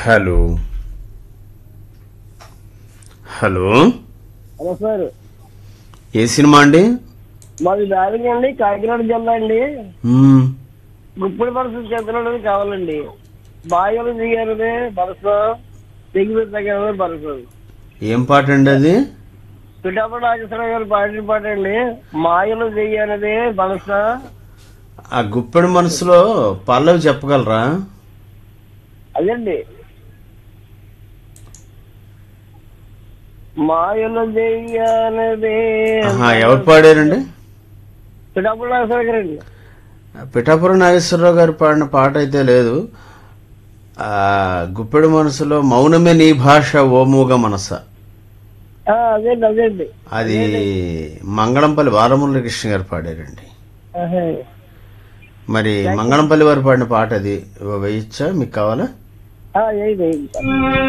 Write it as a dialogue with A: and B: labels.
A: Hello hello
B: hello sir
A: ఏ cinema అండి
B: మాది బ్యాలింగ్ అండి కాకినాడ జిల్లా అండి
A: మ్మ్.
B: గుప్పుడు మనసు చేతులు కావాలండి బాగా దిగారదే మనసు దిగి తగ్గినది మనసు
A: ఏం పాట అండి అది
B: పిఠాపురం నాగేశ్వరరావు గారు పాడిన పాట అండి మాయలు దిగారదే మనసు
A: ఆ గుప్పెడు మనసులో పల్లవి చెప్పగలరా
B: అదండి మాయలు దిగానదే
A: ఆహా, ఎవరు పాడారండి
B: పిఠాపురం నాగేశ్వరరావు గారండి
A: పిఠాపురం నాగేశ్వరరావు గారు పాడిన పాట అయితే లేదు ఆ గుప్పెడు మనసులో మౌనమే నీ భాష ఓమూగ మనస
B: ఆ, అదేండి అదేండి
A: అది మంగళంపల్లి బాలమురళి కృష్ణ గారు పాడారండి
B: ఆహా.
A: మరి మంగళంపల్లి వారు పాడిన పాట అది వేయచ్చా మీకు కావాలా
B: ఆ, ఏది ఏది